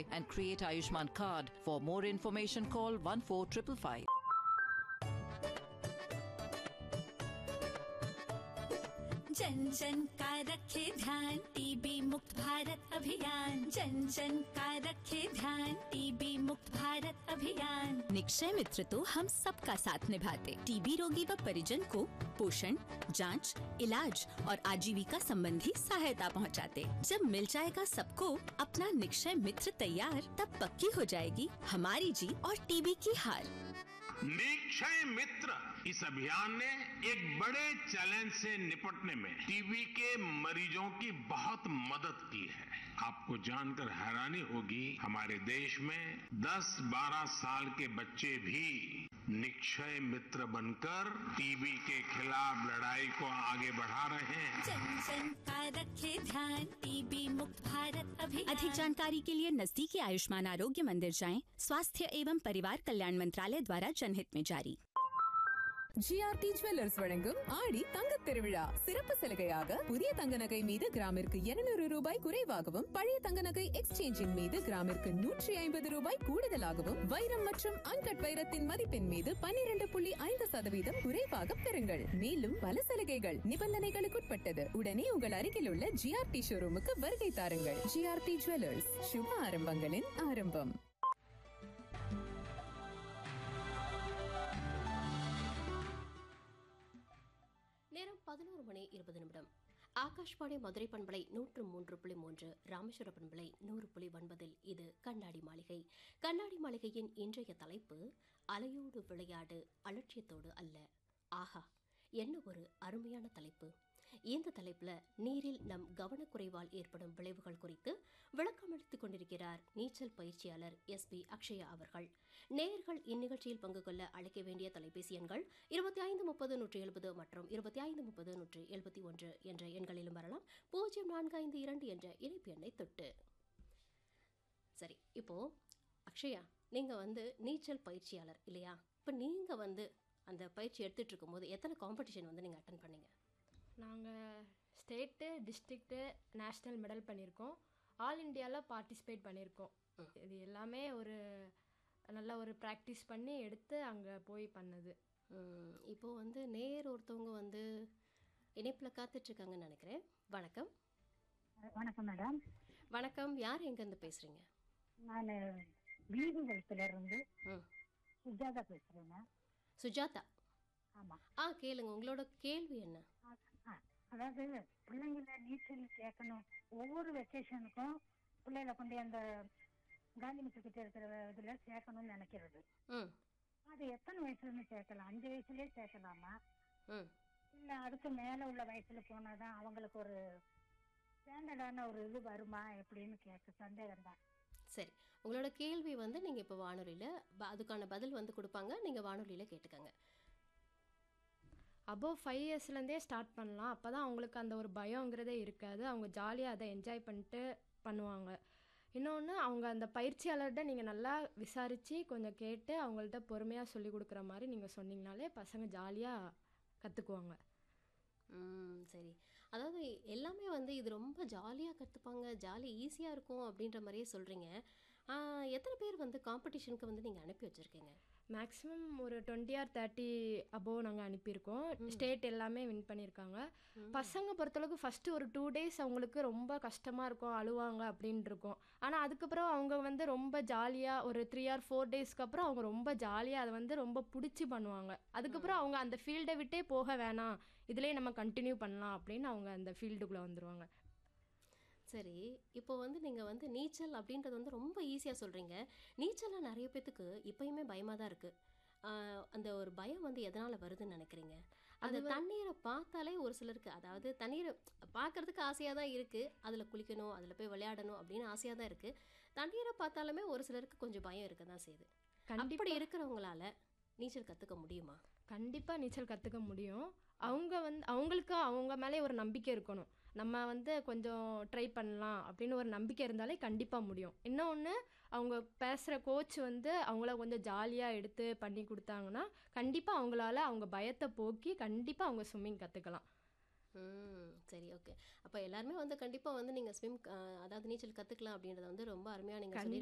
today and create Ayushman card. For more information, call 14555. जन जन का रखे ध्यान टीबी मुक्त भारत अभियान जन जन का रखे ध्यान टीबी मुक्त भारत अभियान निक्षय मित्र तो हम सबका साथ निभाते टीबी रोगी व परिजन को पोषण जांच, इलाज और आजीविका संबंधी सहायता पहुंचाते। जब मिल जाएगा सबको अपना निक्षय मित्र तैयार तब पक्की हो जाएगी हमारी जीत और टीबी की हार निक्षय मित्र इस अभियान ने एक बड़े चैलेंज से निपटने में टीबी के मरीजों की बहुत मदद की है आपको जानकर हैरानी होगी हमारे देश में 10-12 साल के बच्चे भी निक्षय मित्र बनकर टीबी के खिलाफ लड़ाई को आगे बढ़ा रहे हैं जन जन का रखे ध्यान टीबी मुक्त भारत अभियान अधिक जानकारी के लिए नजदीकी आयुष्मान आरोग्य मंदिर जाएं स्वास्थ्य एवं परिवार कल्याण मंत्रालय द्वारा जनहित में जारी ஜிஆர்டி ஜுவல்லர்ஸ் வழங்கும் ஆடி தங்க திருவிழா சிறப்பு சலுகையாக புதிய தங்க நகை மீது கிராமிற்கு 200 ரூபாய் குறைவாகவும் பழைய தங்க நகை எக்ஸ்சேஞ்சின் மீது கிராமிற்கு நூற்றி ஐம்பது ரூபாய் கூடுதலாகவும் வைரம் மற்றும் அன்கட் வைரத்தின் மதிப்பின் மீது 12.5% புள்ளி ஐந்து சதவீதம் குறைவாக பெறுங்கள் மேலும் பல சலுகைகள் நிபந்தனைகளுக்குட்பட்டது உடனே உங்கள் அருகில் உள்ள ஜிஆர்டி ஷோரூமுக்கு வருகை தாருங்கள் ஜிஆர்டி ஜுவல்லர்ஸ் சுப ஆரம்பங்களின் ஆரம்பம் நேரம் பதினோரு மணி இருபது நிமிடம் ஆகாஷ்வாணி மதுரை பண்பலை நூற்று மூன்று புள்ளி மூன்று ராமேஸ்வர பண்பலை நூறு புள்ளி ஒன்பதில் இது கண்ணாடி மாளிகை கண்ணாடி மாளிகையின் இன்றைய தலைப்பு அலையோடு விளையாடு அலட்சியத்தோடு அல்ல ஆஹா என்ன ஒரு அருமையான தலைப்பு இந்த தலைப்பில் நீரில் நம் கவனக்குறைவால் ஏற்படும் விளைவுகள் குறித்து விளக்கமளித்துக் கொண்டிருக்கிறார் நீச்சல் பயிற்சியாளர் எஸ் பி அக்ஷயா அவர்கள் நேயர்கள் இந்நிகழ்ச்சியில் பங்கு கொள்ள அழைக்க வேண்டிய தொலைபேசி எண்கள் இருபத்தி ஐந்து முப்பது நூற்றி எழுபது மற்றும் இருபத்தி ஐந்து முப்பது நூற்றி எழுபத்தி ஒன்று என்ற எண்களிலும் வரலாம் பூஜ்ஜியம் நான்கு ஐந்து இரண்டு என்ற இணைப்பு எண்ணை தொட்டு சரி இப்போ அக்ஷயா நீங்கள் வந்து நீச்சல் பயிற்சியாளர் இல்லையா இப்போ நீங்கள் வந்து அந்த பயிற்சி எடுத்துட்டு இருக்கும்போது எத்தனை காம்படிஷன் வந்து நீங்கள் அட்டன் பண்ணீங்க நாங்கள் ஸ்டேட்டு டிஸ்ட்ரிக்ட்டு நேஷ்னல் மெடல் பண்ணியிருக்கோம் ஆல் இண்டியாவில் பார்ட்டிசிபேட் பண்ணியிருக்கோம் இது எல்லாமே ஒரு நல்ல ஒரு ப்ராக்டிஸ் பண்ணி எடுத்து அங்கே போய் பண்ணது ம், இப்போ வந்து நேர் ஒருத்தவங்க வந்து இணைப்பில் காத்துட்ருக்காங்கன்னு நினைக்கிறேன் வணக்கம் வணக்கம் மேடம் வணக்கம் யார் எங்கேருந்து பேசுகிறீங்க நான் வீடுகளத்துல இருந்து ம் சுஜாதா பேசுறேங்க சுஜாதா ஆமா ஆ கேளுங்க உங்களோட கேள்வி என்ன அ- அ, அதாவது பிள்ளைங்கள நீச்சல் சேர்க்கணும் ஒவ்வொரு வெக்கேஷனுக்கும் பிள்ளைகளை கொண்டு அந்த காந்தி மிஸ் கிட்ட இருக்கிற இதுல சேர்க்கணும்னு நினைக்கிறது ம் அது எத்தனை வயசுல இருந்து சேர்க்கலாம் அஞ்சு வயசுலயே சேர்க்கலாமா ம் இல்ல அதுக்கு மேல உள்ள வயசுல போனாதான் அவங்களுக்கு ஒரு ஸ்டாண்டர்டான ஒரு இது வருமா எப்படின்னு கேட்க சந்தேகம் தான் சரி உங்களோட கேள்வி வந்து நீங்கள் இப்போ வானொலியில் அதுக்கான பதில் வந்து கொடுப்பாங்க நீங்கள் வானொலியில் கேட்டுக்கங்க அபோவ் ஃபைவ் இயர்ஸ்லேருந்தே ஸ்டார்ட் பண்ணலாம் அப்போ தான் அவங்களுக்கு அந்த ஒரு பயங்கிறதே இருக்காது அவங்க ஜாலியாக அதை என்ஜாய் பண்ணிட்டு பண்ணுவாங்க இன்னொன்று அவங்க அந்த பயிற்சியாளர்கிட்ட நீங்கள் நல்லா விசாரித்து கொஞ்சம் கேட்டு அவங்கள்ட்ட பொறுமையாக சொல்லி கொடுக்குற மாதிரி நீங்கள் சொன்னீங்கனாலே பசங்க ஜாலியாக கற்றுக்குவாங்க ம் சரி அதாவது எல்லாமே வந்து இது ரொம்ப ஜாலியாக கற்றுப்பாங்க ஜாலி ஈஸியாக இருக்கும் அப்படின்ற மாதிரியே சொல்கிறீங்க எத்தனை பேர் வந்து காம்படிஷனுக்கு வந்து நீங்கள் அனுப்பி வச்சுருக்கீங்க மேக்ஸிமம் ஒரு டுவெண்ட்டி ஆர் தேர்ட்டி அபோவ் நாங்கள் அனுப்பியிருக்கோம் ஸ்டேட் எல்லாமே வின் பண்ணியிருக்காங்க பசங்க பொறுத்தளவுக்கு ஃபஸ்ட்டு ஒரு டூ டேஸ் அவங்களுக்கு ரொம்ப கஷ்டமாக இருக்கும் அழுவாங்க அப்படின்னு இருக்கும் ஆனால் அதுக்கப்புறம் அவங்க வந்து ரொம்ப ஜாலியாக ஒரு த்ரீ ஆர் ஃபோர் டேஸ்க்கு அப்புறம் அவங்க ரொம்ப ஜாலியாக அதை வந்து ரொம்ப பிடிச்சி பண்ணுவாங்க அதுக்கப்புறம் அவங்க அந்த ஃபீல்டை விட்டே போக வேணாம் இதுலேயே நம்ம கண்டினியூ பண்ணலாம் அப்படின்னு அவங்க அந்த ஃபீல்டுக்குள்ளே வந்துருவாங்க சரி இப்போ வந்து நீங்கள் வந்து நீச்சல் அப்படின்றது வந்து ரொம்ப ஈஸியாக சொல்கிறீங்க நீச்சல்லாம் நிறைய பேத்துக்கு இப்பயுமே பயமாக தான் இருக்குது அந்த ஒரு பயம் வந்து எதனால் வருதுன்னு நினைக்கிறீங்க அந்த தண்ணீரை பார்த்தாலே ஒரு சிலருக்கு அதாவது தண்ணீரை பார்க்கறதுக்கு ஆசையாக தான் இருக்குது அதில் குளிக்கணும் அதில் போய் விளையாடணும் அப்படின்னு ஆசையாக தான் இருக்குது தண்ணீரை பார்த்தாலுமே ஒரு சிலருக்கு கொஞ்சம் பயம் இருக்க தான் செய்யுது அப்படி இருக்கிறவங்களால நீச்சல் கற்றுக்க முடியுமா கண்டிப்பாக நீச்சல் கற்றுக்க முடியும் அவங்க வந்து அவங்களுக்கு அவங்க மேலே ஒரு நம்பிக்கை இருக்கணும் நம்ம வந்து கொஞ்சம் ட்ரை பண்ணலாம் அப்படின்னு ஒரு நம்பிக்கை இருந்தாலே கண்டிப்பாக முடியும் இன்னொன்று அவங்க பேசுகிற கோச் வந்து அவங்கள கொஞ்சம் ஜாலியாக எடுத்து பண்ணி கொடுத்தாங்கன்னா கண்டிப்பாக அவங்களால அவங்க பயத்தை போக்கி கண்டிப்பாக அவங்க ஸ்விம்மிங் கற்றுக்கலாம் ம் சரி ஓகே அப்போ எல்லாருமே வந்து கண்டிப்பாக வந்து நீங்கள் ஸ்விம் அதாவது நீச்சல் கற்றுக்கலாம் அப்படின்றத வந்து ரொம்ப அருமையாக நீங்கள் சொல்லி